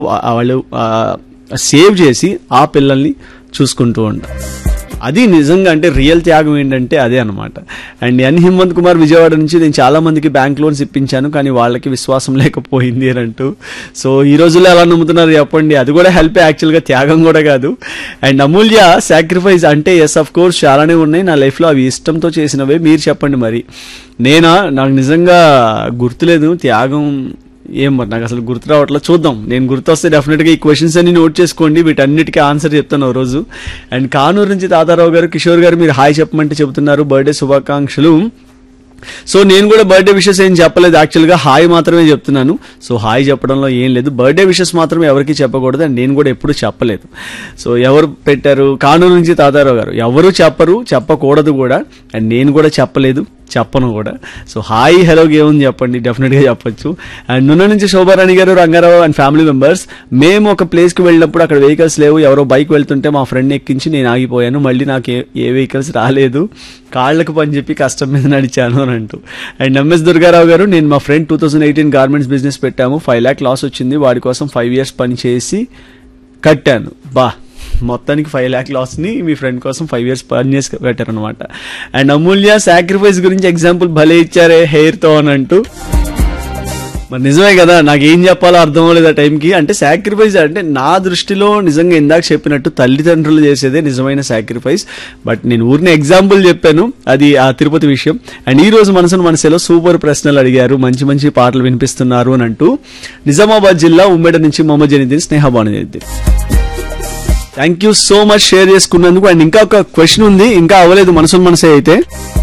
వా- వాళ్ళు సేవ్ చేసి ఆ పిల్లల్ని చూసుకుంటూ ఉంటారు అది నిజంగా అంటే రియల్ త్యాగం ఏంటంటే అదే అనమాట అండ్ ఎన్ హిమంత్ కుమార్ విజయవాడ నుంచి నేను చాలా మందికి బ్యాంక్ లోన్స్ ఇప్పించాను కానీ వాళ్ళకి విశ్వాసం లేకపోయింది అని అంటూ సో ఈ రోజుల్లో ఎలా నమ్ముతున్నారు చెప్పండి అది కూడా హెల్ప్ యాక్చువల్గా త్యాగం కూడా కాదు అండ్ అమూల్య సాక్రిఫైస్ అంటే ఎస్ అఫ్ కోర్స్ చాలానే ఉన్నాయి నా లైఫ్లో అవి ఇష్టంతో చేసినవే మీరు చెప్పండి మరి నేనా నాకు నిజంగా గుర్తులేదు త్యాగం ఏం మరి నాకు అసలు గుర్తు రావట్లేదు చూద్దాం నేను గుర్తొస్తే డెఫినెట్గా ఈ క్వశ్చన్స్ అన్ని నోట్ చేసుకోండి వీటన్నిటికీ ఆన్సర్ చెప్తాను ఓ రోజు అండ్ కానూరు నుంచి తాతారావు గారు కిషోర్ గారు మీరు హాయ్ చెప్పమంటే చెబుతున్నారు బర్త్డే శుభాకాంక్షలు సో నేను కూడా బర్త్డే విషెస్ ఏం చెప్పలేదు యాక్చువల్గా హాయ్ మాత్రమే చెప్తున్నాను సో హాయ్ చెప్పడంలో ఏం లేదు బర్త్డే విషెస్ మాత్రం ఎవరికి చెప్పకూడదు అండ్ నేను కూడా ఎప్పుడూ చెప్పలేదు సో ఎవరు పెట్టారు కానూరు నుంచి తాతారావు గారు ఎవరు చెప్పరు చెప్పకూడదు కూడా అండ్ నేను కూడా చెప్పలేదు చెప్పను కూడా సో హాయ్ హలో ఏముంది చెప్పండి డెఫినెట్గా చెప్పొచ్చు అండ్ నున్న నుంచి శోభారాణి గారు రంగారావు అండ్ ఫ్యామిలీ మెంబర్స్ మేము ఒక ప్లేస్కి వెళ్ళినప్పుడు అక్కడ వెహికల్స్ లేవు ఎవరో బైక్ వెళ్తుంటే మా ఫ్రెండ్ ఎక్కించి నేను ఆగిపోయాను మళ్ళీ నాకు ఏ ఏ వెహికల్స్ రాలేదు కాళ్ళకు పని చెప్పి కష్టం మీద నడిచాను అని అంటూ అండ్ ఎంఎస్ దుర్గారావు గారు నేను మా friend two thousand eighteen garments business పెట్టాము ఫైవ్ ల్యాక్ లాస్ వచ్చింది వాడి కోసం ఫైవ్ ఇయర్స్ పని చేసి కట్టాను బా మొత్తానికి ఫైవ్ ల్యాక్ లాస్ని మీ ఫ్రెండ్ కోసం ఫైవ్ ఇయర్స్ పని చేసి కట్టారనమాట అండ్ అమూల్య సాక్రిఫైస్ గురించి ఎగ్జాంపుల్ భలే ఇచ్చారే హెయిర్తో అని అంటూ మరి నిజమే కదా నాకు ఏం చెప్పాలో అర్థం అవ్వలేదు ఆ టైంకి అంటే సాక్రిఫైస్ అంటే నా దృష్టిలో నిజంగా ఇందాక చెప్పినట్టు తల్లిదండ్రులు చేసేదే నిజమైన సాక్రిఫైస్ బట్ నేను ఊరిని ఎగ్జాంపుల్ చెప్పాను అది ఆ తిరుపతి విషయం అండ్ ఈ రోజు మనసును మనసులో సూపర్ ప్రశ్నలు అడిగారు మంచి మంచి పాటలు వినిపిస్తున్నారు అని అంటూ నిజామాబాద్ జిల్లా ఉమ్మడి నుంచి Mohammed Janeeduddin Snehabanu Janeeduddin thank you so much share చేసుకున్నందుకు అండ్ ఇంకా ఒక క్వశ్చన్ ఉంది ఇంకా అవ్వలేదు మనసును మనసే అయితే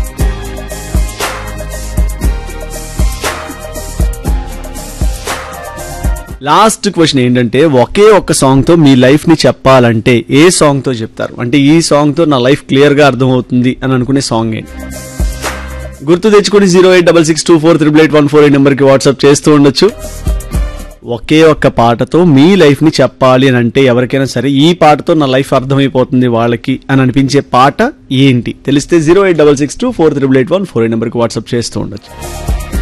లాస్ట్ క్వశ్చన్ ఏంటంటే ఒకే ఒక్క సాంగ్ తో మీ లైఫ్ ని చెప్పాలంటే ఏ సాంగ్ తో చెప్తారు అంటే ఈ సాంగ్ తో నా లైఫ్ క్లియర్ గా అర్థమవుతుంది అని అనుకునే సాంగ్ ఏంటి గుర్తు తెచ్చుకుని zero eight double six two four triple eight one four eight నెంబర్కి వాట్సాప్ చేస్తూ ఉండొచ్చు ఒకే ఒక్క పాటతో మీ లైఫ్ ని చెప్పాలి అని అంటే ఎవరికైనా సరే ఈ పాటతో నా లైఫ్ అర్థమైపోతుంది వాళ్ళకి అని అనిపించే పాట ఏంటి తెలిస్తే zero eight double six two four triple eight one four eight నెంబర్కి వాట్సాప్ చేస్తూ ఉండొచ్చు